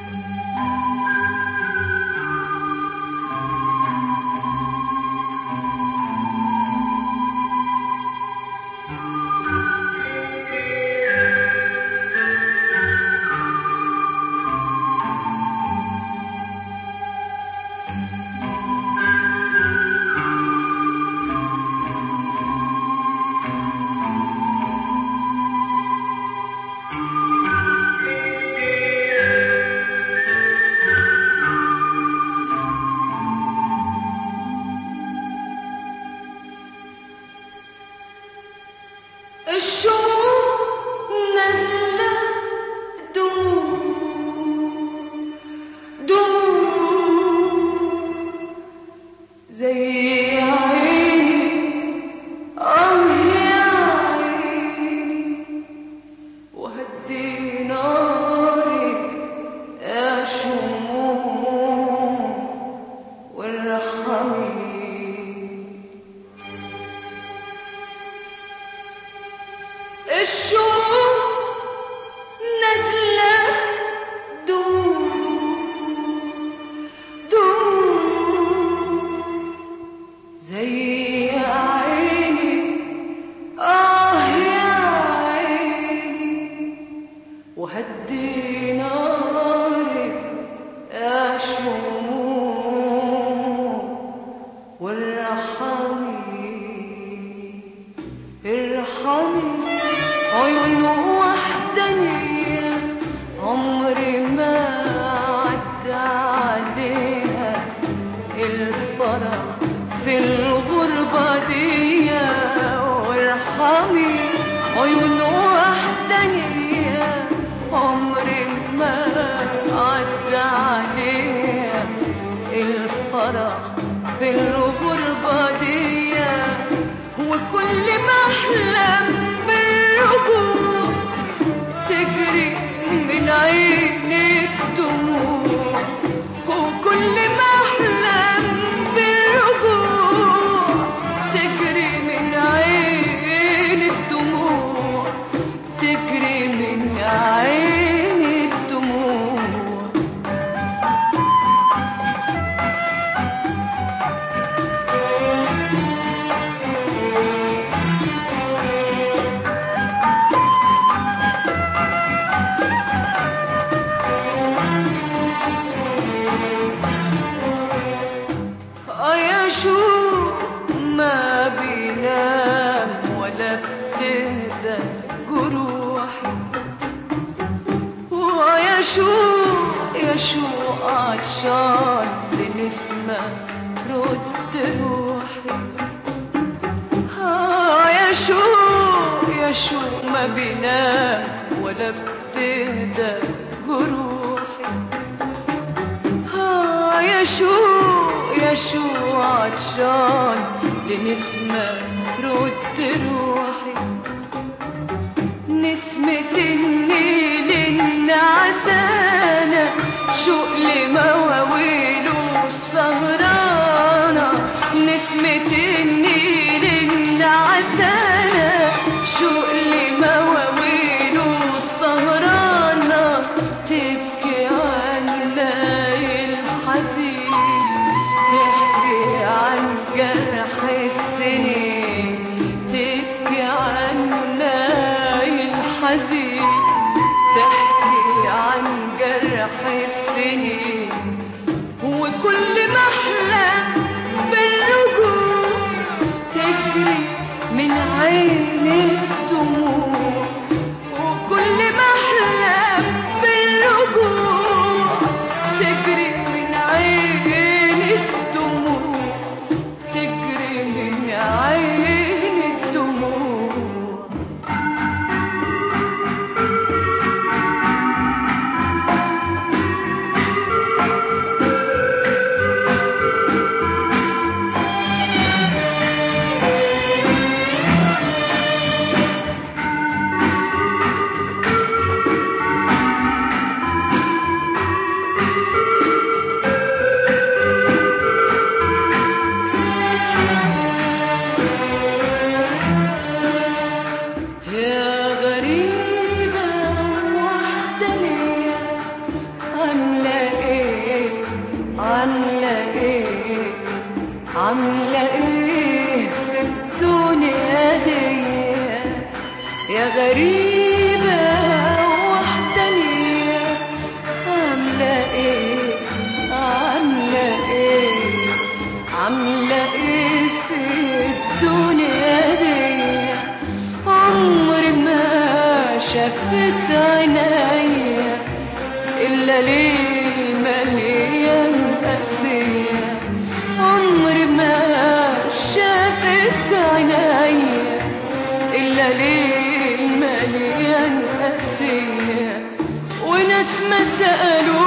الشموع نازلة دموع دموع زي عيني آه يا عيني وهدي نارك يا شموع وارحمي الشموع نازلة دموع دموع زي عيني آه يا عيني وهدي نارك يا شموع وارحمي ارحمي عيون وحدانية عمري ما عدى عليها الفرح في الغربة دي وارحمي عيون وحدانية عمري ما عدى عليها الفرح في الغربة دي وكل ما احلم بالرجوع تجري من عيني الدموع وكل ما احلم بالرجوع تجري من عيني الدموع تجري من عيني الدموع آه يا شو ما بينام ولا بتهدى جروحي ويا شو يا شو عطشان لنسمة رد روحي آه يا شو يا شو ما بينام ولا بتهدى جروحي آه يا شو يا شو عطشان لنسمة ترد روحي نسمة النيل النعسانة شوق لمواويله السهرانة نسمة النيل النعسانة شوق لمواويله السهرانة تبكي عن الليل الحزين تحكي عن جرح السنين تبكي عاملة ايه في الدنيا دي يا غريبة وحدانية عاملة ايه عاملة ايه عاملة ايه في الدنيا دي عمري ما شفت عينيا إلا ليل مليان قاسية عمري ما شافت عينيا إلا ليل مليان قاسية وناس ما سألوا